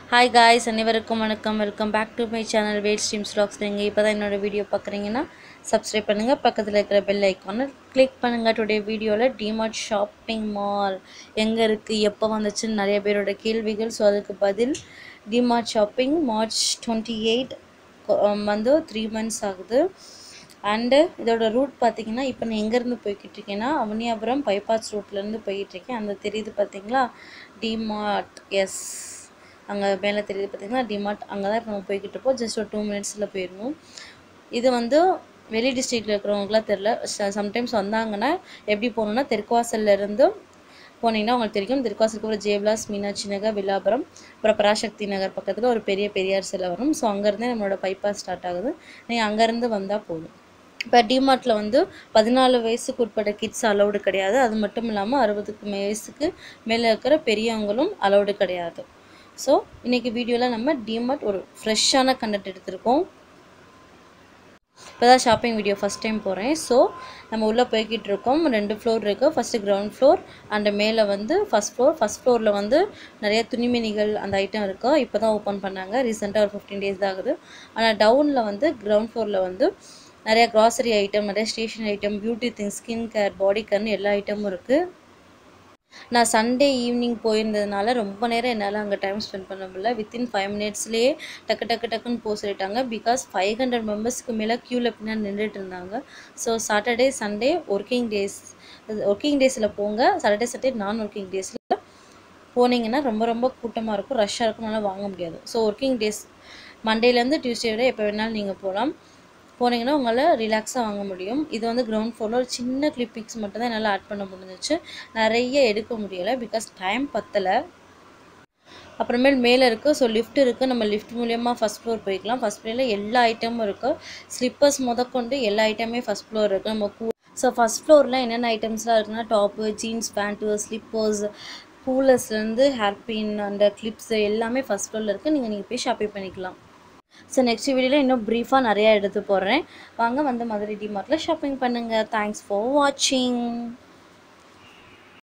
hi guys அனைவருக்கும் வணக்கம் welcome back to my channel wade streams vlogs நீங்கள் இப்போ தான் என்னோடய வீடியோ பார்க்குறீங்கன்னா சப்ஸ்கிரைப் பண்ணுங்கள் பக்கத்தில் இருக்கிற பெல் ஐக்கானை கிளிக் பண்ணுங்கள் டுடே வீடியோவில் டிமார்ட் ஷாப்பிங் மால் எங்கே இருக்குது எப்போ வந்துச்சுன்னு நிறைய பேரோட கேள்விகள் ஸோ அதுக்கு பதில் DMart shopping March twenty eight வந்து த்ரீ மந்த்ஸ் ஆகுது அண்டு இதோட ரூட் பார்த்தீங்கன்னா இப்போ நான் எங்கேருந்து போய்கிட்டு இருக்கேன்னா அவனியாபுரம் பைபாஸ் ரூட்லேருந்து போய்கிட்டு இருக்கேன் அந்த தெரியுது பார்த்தீங்களா டிமார்ட் எஸ் அங்கே மேலே தெரியுது பார்த்தீங்கன்னா டிமார்ட் அங்கே தான் இப்போ நம்ம போய்கிட்டு இருப்போம் ஜஸ்ட் ஒரு டூ மினிட்ஸில் போயிடுவோம் இது வந்து வெளி டிஸ்ட்ரிக்டில் இருக்கிறவங்களுக்குலாம் தெரில சம்டைம்ஸ் வந்தாங்கன்னா எப்படி போகணுன்னா தெற்குவாசல்ல இருந்து போனீங்கன்னா உங்களுக்கு தெரியும் தெற்குவாசலுக்கு ஒரு ஜேவ்லாஸ் மீனாட்சி நகர் வில்லாபுரம் அப்புறம் பராசக்தி நகர் பக்கத்தில் ஒரு பெரிய பெரியார் சிலை வரும் ஸோ அங்கேருந்தே நம்மளோட பைபாஸ் ஸ்டார்ட் ஆகுது நீங்கள் அங்கேருந்து வந்தால் போதும் இப்போ டிமார்ட்டில் வந்து பதினாலு வயசுக்கு உட்பட்ட கிட்ஸ் அலௌடு கிடையாது அது மட்டும் இல்லாமல் அறுபதுக்கு வயசுக்கு மேலே இருக்கிற பெரியவங்களும் அலௌடு கிடையாது ஸோ இன்றைக்கி வீடியோவில் நம்ம டிமார்ட் ஒரு ஃப்ரெஷ்ஷான கண்டென்ட் எடுத்திருக்கோம் இப்போ தான் ஷாப்பிங் வீடியோ ஃபஸ்ட் டைம் போகிறேன் ஸோ நம்ம உள்ளே போய்கிட்டு இருக்கோம் ரெண்டு ஃப்ளோர் இருக்குது ஃபஸ்ட்டு கிரவுண்ட் ஃப்ளோர் அண்ட் மேலே வந்து ஃபஸ்ட் ஃப்ளோர் ஃபஸ்ட் ஃப்ளோரில் வந்து நிறைய துணிமணிகள் அந்த ஐட்டம் இருக்கா இப்போ தான் ஓப்பன் பண்ணாங்க ரீசெண்டாக ஒரு ஃபிஃப்டீன் டேஸ் தான் ஆகுது ஆனால் டவுனில் வந்து கிரவுண்ட் ஃப்ளோரில் வந்து நிறைய க்ராசரி ஐட்டம் நிறைய stationery item beauty things skin care body கேர்னு எல்லா ஐட்டமும் இருக்குது நான் சண்டே ஈவினிங் போயிருந்ததுனால ரொம்ப நேரம் என்னால் அங்கே டைம் ஸ்பெண்ட் பண்ண முடியல வித்தின் ஃபைவ் மினிட்ஸ்லேயே டக்கு டக்கு டக்குன்னு போக சொல்லிட்டாங்க பிகாஸ் ஃபைவ் ஹண்ட்ரட் மெம்பர்ஸ்க்கு மேலே க்யூவில் பின்னாடி நின்றுட்டு இருந்தாங்க so Saturday Sunday working days working டேஸில் போங்க சாட்டர்டே சண்டே நான் ஒர்க்கிங் டேஸில் போனீங்கன்னா ரொம்ப ரொம்ப கூட்டமாக இருக்கும் ரஷ்ஷாக இருக்கும் நல்லா வாங்க முடியாது ஸோ ஒர்க்கிங் டேஸ் மண்டேலேருந்து டியூஸ்டே விட எப்போ வேணாலும் நீங்கள் போகலாம் போனீங்கன்னா உங்களால் ரிலாக்ஸாக வாங்க முடியும் இது வந்து கிரவுண்ட் ஃப்ளோரில் ஒரு சின்ன கிளிப்பிங்ஸ் மட்டும் தான் என்னால் ஆட் பண்ண முடிஞ்சிச்சு நிறைய எடுக்க முடியலை பிகாஸ் டைம் பத்தலை அப்புறமேல் மேலே இருக்குது ஸோ லிஃப்ட் இருக்குது நம்ம லிஃப்ட் மூலியமாக ஃபஸ்ட் ஃப்ளோர் போய்க்கலாம் ஃபஸ்ட் ஃப்ளோரில் எல்லா ஐட்டமும் இருக்குது ஸ்லிப்பர்ஸ் முதற்கொண்டு எல்லா ஐட்டமே ஃபஸ்ட் ஃப்ளோர் இருக்குது நம்ம கூ ஸோ ஃபஸ்ட் ஃப்ளோரில் என்னென்ன ஐட்டம்ஸ்லாம் இருக்குன்னா டாப்பு ஜீன்ஸ் பேண்ட்டு ஸ்லிப்பர்ஸ் கூலர்ஸ்லேருந்து ஹேர் பின் அந்த கிளிப்ஸு எல்லாமே ஃபஸ்ட் ஃப்ளோரில் இருக்குது நீங்கள் நீங்கள் போய் ஷாப்பிங் பண்ணிக்கலாம் ஸோ நெக்ஸ்ட் வீடியோவில் இன்னும் ப்ரீஃபாக நிறையா எடுத்து போடுறேன் வாங்க வந்து மதுரை டிமார்ட்டில் ஷாப்பிங் பண்ணுங்கள் தேங்க்ஸ் ஃபார் வாட்சிங்